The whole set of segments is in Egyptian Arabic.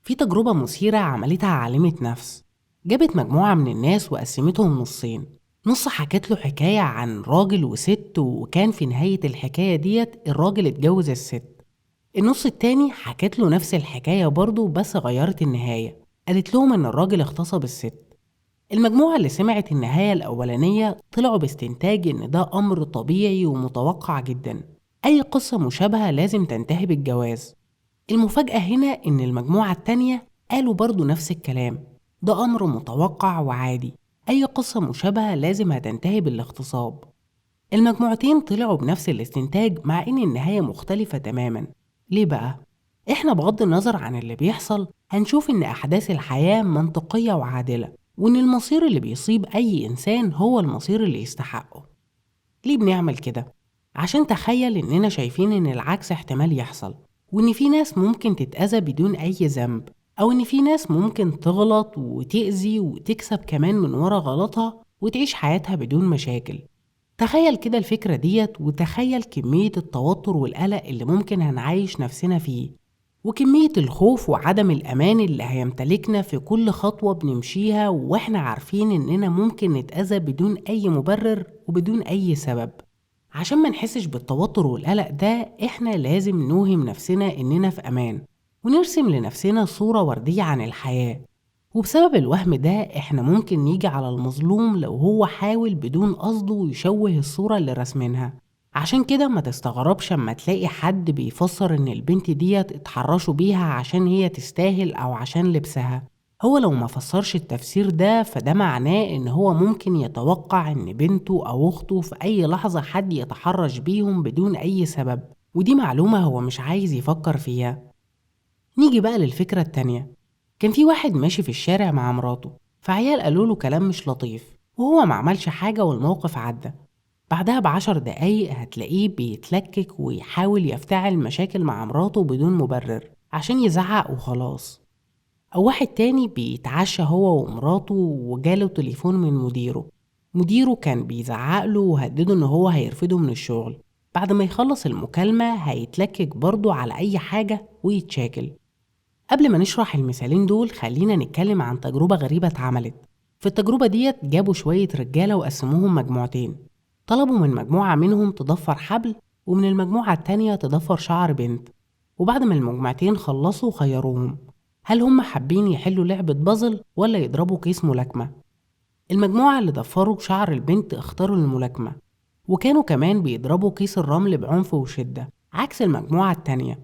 في تجربة مثيرة عملتها عالمة نفس جابت مجموعة من الناس وقسمتهم نصين نص حكت له حكاية عن راجل وست وكان في نهاية الحكاية ديت الراجل اتجوز الست النص التاني حكت له نفس الحكاية برضه بس غيرت النهاية قالت لهم إن الراجل اغتصب الست المجموعة اللي سمعت النهاية الأولانية طلعوا باستنتاج إن ده أمر طبيعي ومتوقع جدا أي قصة مشابهة لازم تنتهي بالجواز المفاجأة هنا إن المجموعة التانية قالوا برضو نفس الكلام ده أمر متوقع وعادي أي قصة مشابهة لازم هتنتهي بالاغتصاب المجموعتين طلعوا بنفس الاستنتاج مع إن النهاية مختلفة تماما ليه بقى؟ إحنا بغض النظر عن اللي بيحصل هنشوف إن أحداث الحياة منطقية وعادلة وإن المصير اللي بيصيب أي إنسان هو المصير اللي يستحقه ليه بنعمل كده؟ عشان تخيل إننا شايفين إن العكس احتمال يحصل وإن في ناس ممكن تتأذى بدون أي ذنب أو إن في ناس ممكن تغلط وتأذي وتكسب كمان من ورا غلطها وتعيش حياتها بدون مشاكل تخيل كده الفكرة ديت وتخيل كمية التوتر والقلق اللي ممكن هنعيش نفسنا فيه وكمية الخوف وعدم الأمان اللي هيمتلكنا في كل خطوة بنمشيها وإحنا عارفين إننا ممكن نتأذى بدون أي مبرر وبدون أي سبب عشان ما نحسش بالتوتر والقلق ده إحنا لازم نوهم نفسنا إننا في أمان ونرسم لنفسنا صورة وردية عن الحياة وبسبب الوهم ده إحنا ممكن نيجي على المظلوم لو هو حاول بدون قصده يشوه الصورة اللي رسمينها عشان كده ما تستغربش اما تلاقي حد بيفسر ان البنت ديت اتحرشوا بيها عشان هي تستاهل او عشان لبسها هو لو ما فسرش التفسير ده فده معناه ان هو ممكن يتوقع ان بنته او اخته في اي لحظة حد يتحرش بيهم بدون اي سبب ودي معلومة هو مش عايز يفكر فيها نيجي بقى للفكرة التانية كان في واحد ماشي في الشارع مع مراته فعيال قالوا له كلام مش لطيف وهو ما عملش حاجة والموقف عدى بعدها بعشر دقايق هتلاقيه بيتلكك ويحاول يفتعل مشاكل مع مراته بدون مبرر عشان يزعق وخلاص أو واحد تاني بيتعشى هو ومراته وجاله تليفون من مديره مديره كان بيزعق له وهدده إن هو هيرفده من الشغل بعد ما يخلص المكالمة هيتلكك برضه على أي حاجة ويتشاكل قبل ما نشرح المثالين دول خلينا نتكلم عن تجربة غريبة اتعملت في التجربة ديت جابوا شوية رجالة وقسموهم مجموعتين طلبوا من مجموعة منهم تضفر حبل ومن المجموعة التانية تضفر شعر بنت وبعد ما المجموعتين خلصوا خيروهم هل هم حابين يحلوا لعبة بازل ولا يضربوا كيس ملاكمة؟ المجموعة اللي ضفروا شعر البنت اختاروا الملاكمة وكانوا كمان بيضربوا كيس الرمل بعنف وشدة عكس المجموعة التانية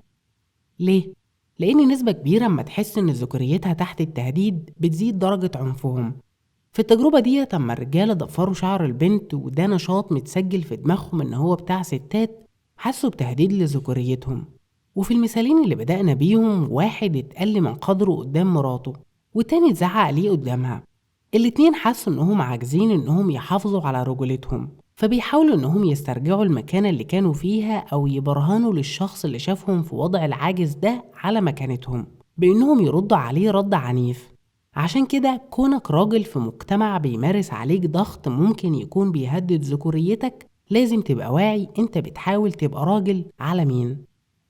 ليه؟ لأن نسبة كبيرة أما تحس إن ذكوريتها تحت التهديد بتزيد درجة عنفهم في التجربة دي أما الرجالة ضفروا شعر البنت وده نشاط متسجل في دماغهم إن هو بتاع ستات حسوا بتهديد لذكوريتهم وفي المثالين اللي بدأنا بيهم واحد اتقل من قدره قدام مراته والتاني اتزعق ليه قدامها الاتنين حسوا إنهم عاجزين إنهم يحافظوا على رجولتهم فبيحاولوا إنهم يسترجعوا المكانة اللي كانوا فيها أو يبرهنوا للشخص اللي شافهم في وضع العاجز ده على مكانتهم بإنهم يردوا عليه رد عنيف عشان كده كونك راجل في مجتمع بيمارس عليك ضغط ممكن يكون بيهدد ذكوريتك لازم تبقى واعي انت بتحاول تبقى راجل على مين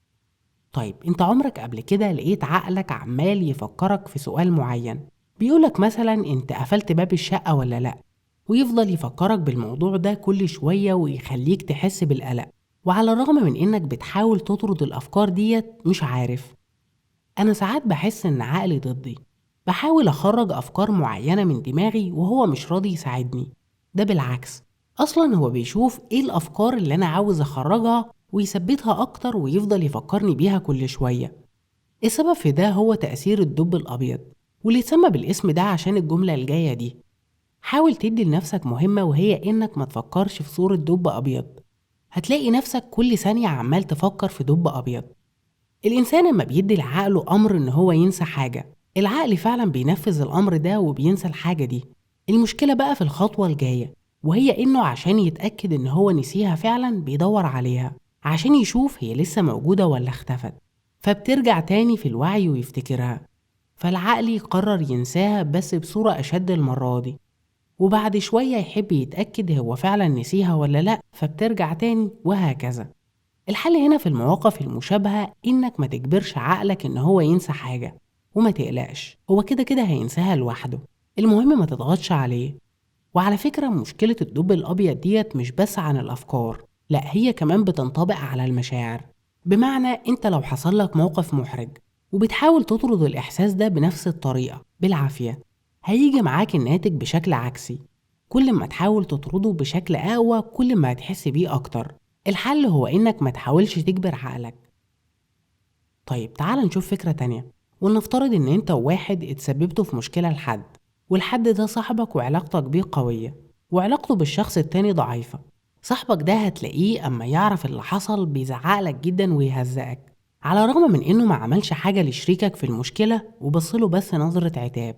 طيب انت عمرك قبل كده لقيت عقلك عمال يفكرك في سؤال معين بيقولك مثلا انت قفلت باب الشقة ولا لأ ويفضل يفكرك بالموضوع ده كل شوية ويخليك تحس بالقلق وعلى الرغم من انك بتحاول تطرد الافكار ديت مش عارف انا ساعات بحس ان عقلي ضدي بحاول أخرج أفكار معينة من دماغي وهو مش راضي يساعدني ده بالعكس أصلا هو بيشوف إيه الأفكار اللي أنا عاوز أخرجها ويثبتها أكتر ويفضل يفكرني بيها كل شوية السبب في ده هو تأثير الدب الأبيض واللي اتسمى بالاسم ده عشان الجملة الجاية دي حاول تدي لنفسك مهمة وهي إنك ما تفكرش في صورة دب أبيض هتلاقي نفسك كل ثانية عمال تفكر في دب أبيض الإنسان لما بيدي لعقله أمر إن هو ينسى حاجة العقل فعلا بينفذ الأمر ده وبينسى الحاجة دي المشكلة بقى في الخطوة الجاية وهي إنه عشان يتأكد إن هو نسيها فعلا بيدور عليها عشان يشوف هي لسه موجودة ولا اختفت فبترجع تاني في الوعي ويفتكرها فالعقل يقرر ينساها بس بصورة أشد المرة دي وبعد شوية يحب يتأكد هو فعلا نسيها ولا لأ فبترجع تاني وهكذا الحل هنا في المواقف المشابهة إنك ما تجبرش عقلك إن هو ينسى حاجة وما تقلقش هو كده كده هينساها لوحده المهم ما تضغطش عليه وعلى فكرة مشكلة الدب الأبيض ديت مش بس عن الأفكار لا هي كمان بتنطبق على المشاعر بمعنى انت لو حصل لك موقف محرج وبتحاول تطرد الإحساس ده بنفس الطريقة بالعافية هيجي معاك الناتج بشكل عكسي كل ما تحاول تطرده بشكل أقوى كل ما هتحس بيه أكتر الحل هو إنك ما تحاولش تجبر عقلك طيب تعال نشوف فكرة تانية ولنفترض إن أنت وواحد اتسببتوا في مشكلة لحد والحد ده صاحبك وعلاقتك بيه قوية وعلاقته بالشخص التاني ضعيفة صاحبك ده هتلاقيه أما يعرف اللي حصل بيزعقلك جدا ويهزقك على الرغم من إنه ما عملش حاجة لشريكك في المشكلة وبصله بس نظرة عتاب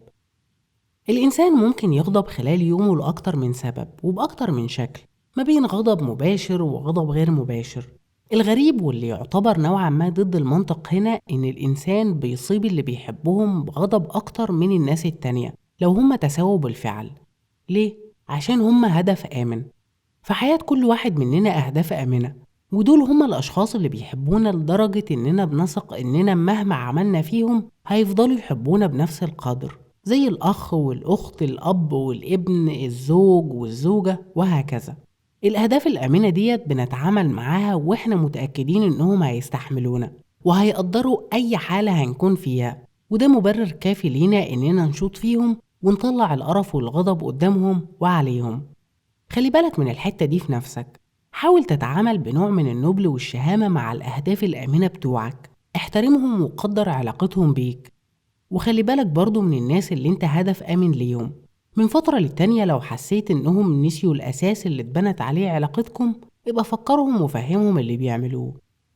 الإنسان ممكن يغضب خلال يومه لأكتر من سبب وبأكتر من شكل ما بين غضب مباشر وغضب غير مباشر الغريب واللي يعتبر نوعا ما ضد المنطق هنا إن الإنسان بيصيب اللي بيحبهم بغضب أكتر من الناس التانية لو هم تساووا بالفعل ليه؟ عشان هم هدف آمن في حياة كل واحد مننا أهداف آمنة ودول هم الأشخاص اللي بيحبونا لدرجة إننا بنثق إننا مهما عملنا فيهم هيفضلوا يحبونا بنفس القدر زي الأخ والأخت الأب والابن الزوج والزوجة وهكذا الأهداف الآمنة ديت بنتعامل معاها وإحنا متأكدين إنهم هيستحملونا وهيقدروا أي حالة هنكون فيها وده مبرر كافي لينا إننا نشوط فيهم ونطلع القرف والغضب قدامهم وعليهم خلي بالك من الحتة دي في نفسك حاول تتعامل بنوع من النبل والشهامة مع الأهداف الآمنة بتوعك احترمهم وقدر علاقتهم بيك وخلي بالك برضو من الناس اللي انت هدف آمن ليهم من فترة للتانية لو حسيت انهم نسيوا الأساس اللي اتبنت عليه علاقتكم يبقى فكرهم وفهمهم اللي بيعملوه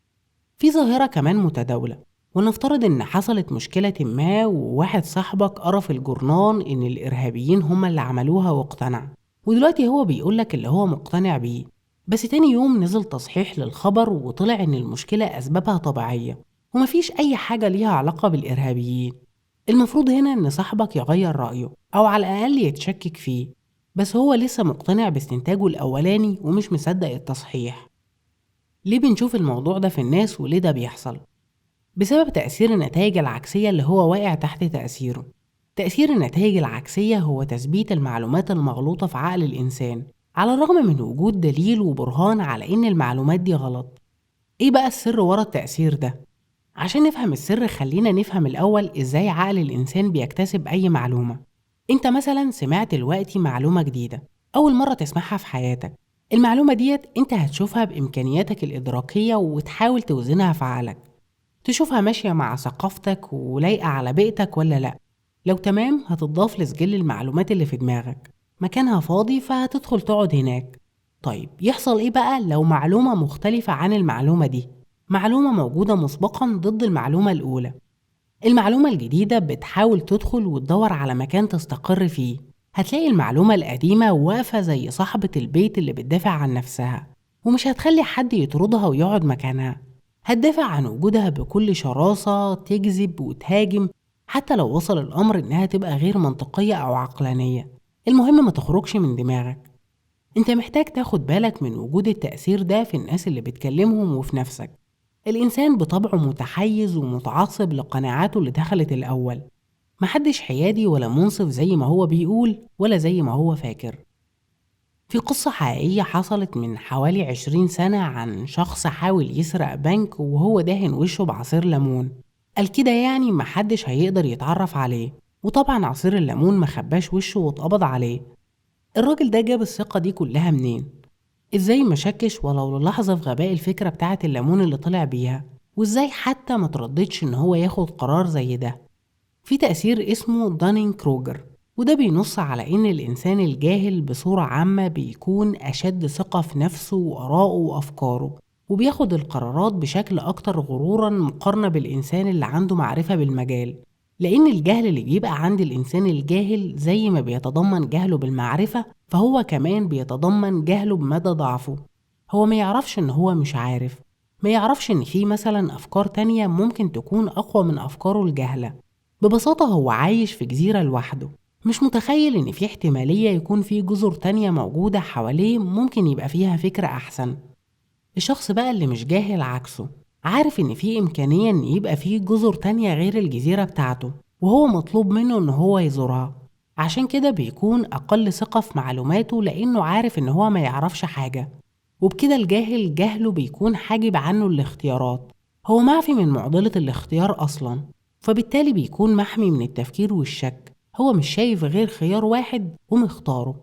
في ظاهرة كمان متداولة ونفترض ان حصلت مشكلة ما وواحد صاحبك قرا في الجورنان ان الارهابيين هما اللي عملوها واقتنع ودلوقتي هو بيقولك اللي هو مقتنع بيه بس تاني يوم نزل تصحيح للخبر وطلع ان المشكلة اسبابها طبيعية ومفيش اي حاجة ليها علاقة بالارهابيين المفروض هنا ان صاحبك يغير رأيه او على الاقل يتشكك فيه بس هو لسه مقتنع باستنتاجه الاولاني ومش مصدق التصحيح ليه بنشوف الموضوع ده في الناس وليه ده بيحصل بسبب تأثير النتائج العكسية اللي هو واقع تحت تأثيره تأثير النتائج العكسية هو تثبيت المعلومات المغلوطة في عقل الإنسان على الرغم من وجود دليل وبرهان على إن المعلومات دي غلط إيه بقى السر ورا التأثير ده؟ عشان نفهم السر خلينا نفهم الأول إزاي عقل الإنسان بيكتسب أي معلومة أنت مثلا سمعت دلوقتي معلومة جديدة أول مرة تسمعها في حياتك المعلومة ديت أنت هتشوفها بإمكانياتك الإدراكية وتحاول توزنها في عقلك تشوفها ماشية مع ثقافتك ولايقة على بيئتك ولا لأ لو تمام هتضاف لسجل المعلومات اللي في دماغك مكانها فاضي فهتدخل تقعد هناك طيب يحصل ايه بقى لو معلومة مختلفة عن المعلومة دي معلومة موجودة مسبقا ضد المعلومة الأولى المعلومة الجديدة بتحاول تدخل وتدور على مكان تستقر فيه هتلاقي المعلومة القديمة واقفة زي صاحبة البيت اللي بتدافع عن نفسها ومش هتخلي حد يطردها ويقعد مكانها هتدافع عن وجودها بكل شراسة تجذب وتهاجم حتى لو وصل الأمر إنها تبقى غير منطقية أو عقلانية المهم ما تخرجش من دماغك انت محتاج تاخد بالك من وجود التأثير ده في الناس اللي بتكلمهم وفي نفسك الإنسان بطبعه متحيز ومتعصب لقناعاته اللي دخلت الأول محدش حيادي ولا منصف زي ما هو بيقول ولا زي ما هو فاكر في قصة حقيقية حصلت من حوالي عشرين سنة عن شخص حاول يسرق بنك وهو داهن وشه بعصير ليمون قال كده يعني محدش هيقدر يتعرف عليه وطبعا عصير الليمون مخباش وشه واتقبض عليه الراجل ده جاب الثقة دي كلها منين؟ ازاي مشكش ولو للحظة في غباء الفكرة بتاعة الليمون اللي طلع بيها وازاي حتى ما ترددش ان هو ياخد قرار زي ده في تأثير اسمه دانين كروجر وده بينص على ان الانسان الجاهل بصورة عامة بيكون اشد ثقة في نفسه وآرائه وافكاره وبياخد القرارات بشكل اكتر غرورا مقارنة بالانسان اللي عنده معرفة بالمجال لأن الجهل اللي بيبقى عند الإنسان الجاهل زي ما بيتضمن جهله بالمعرفة فهو كمان بيتضمن جهله بمدى ضعفه هو ما يعرفش إن هو مش عارف ما يعرفش إن في مثلا أفكار تانية ممكن تكون أقوى من أفكاره الجهلة ببساطة هو عايش في جزيرة لوحده مش متخيل إن في احتمالية يكون في جزر تانية موجودة حواليه ممكن يبقى فيها فكرة أحسن الشخص بقى اللي مش جاهل عكسه عارف إن في إمكانية إن يبقى في جزر تانية غير الجزيرة بتاعته وهو مطلوب منه إن هو يزورها عشان كده بيكون أقل ثقة في معلوماته لأنه عارف إن هو ما يعرفش حاجة وبكده الجاهل جهله بيكون حاجب عنه الاختيارات هو معفي من معضلة الاختيار أصلا فبالتالي بيكون محمي من التفكير والشك هو مش شايف غير خيار واحد ومختاره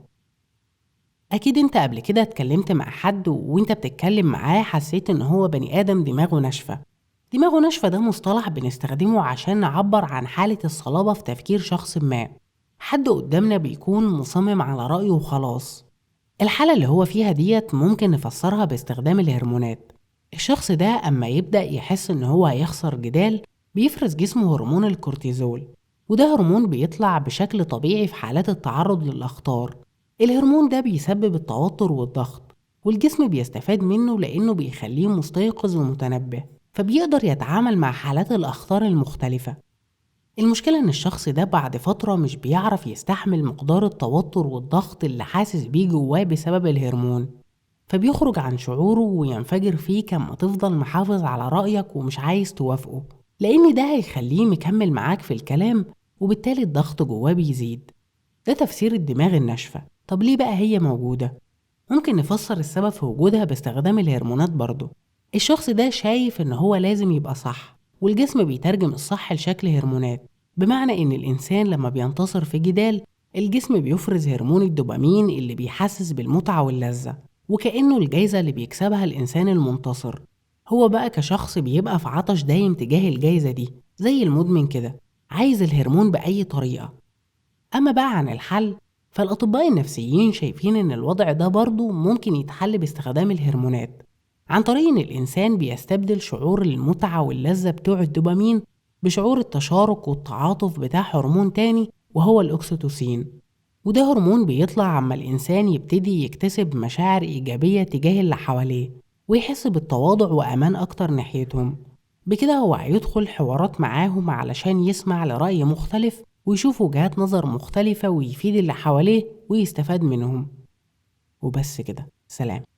أكيد أنت قبل كده اتكلمت مع حد وأنت بتتكلم معاه حسيت إن هو بني آدم دماغه ناشفة دماغه ناشفة ده مصطلح بنستخدمه عشان نعبر عن حالة الصلابة في تفكير شخص ما حد قدامنا بيكون مصمم على رأيه وخلاص الحالة اللي هو فيها ديت ممكن نفسرها باستخدام الهرمونات الشخص ده أما يبدأ يحس إن هو هيخسر جدال بيفرز جسمه هرمون الكورتيزول وده هرمون بيطلع بشكل طبيعي في حالات التعرض للأخطار الهرمون ده بيسبب التوتر والضغط والجسم بيستفاد منه لأنه بيخليه مستيقظ ومتنبه فبيقدر يتعامل مع حالات الأخطار المختلفة المشكلة إن الشخص ده بعد فترة مش بيعرف يستحمل مقدار التوتر والضغط اللي حاسس بيه جواه بسبب الهرمون فبيخرج عن شعوره وينفجر فيك اما تفضل محافظ على رأيك ومش عايز توافقه لأن ده هيخليه مكمل معاك في الكلام وبالتالي الضغط جواه بيزيد ده تفسير الدماغ الناشفة طب ليه بقى هي موجودة؟ ممكن نفسر السبب في وجودها باستخدام الهرمونات برضه الشخص ده شايف إن هو لازم يبقى صح والجسم بيترجم الصح لشكل هرمونات بمعنى إن الإنسان لما بينتصر في جدال الجسم بيفرز هرمون الدوبامين اللي بيحسس بالمتعة واللذة وكأنه الجايزة اللي بيكسبها الإنسان المنتصر هو بقى كشخص بيبقى في عطش دايم تجاه الجايزة دي زي المدمن كده عايز الهرمون بأي طريقة أما بقى عن الحل فالأطباء النفسيين شايفين إن الوضع ده برضه ممكن يتحل باستخدام الهرمونات عن طريق إن الإنسان بيستبدل شعور المتعة واللذة بتوع الدوبامين بشعور التشارك والتعاطف بتاع هرمون تاني وهو الأكسيتوسين وده هرمون بيطلع عما الإنسان يبتدي يكتسب مشاعر إيجابية تجاه اللي حواليه ويحس بالتواضع وأمان أكتر ناحيتهم بكده هو هيدخل حوارات معاهم علشان يسمع لرأي مختلف ويشوف وجهات نظر مختلفة ويفيد اللي حواليه ويستفاد منهم وبس كده سلام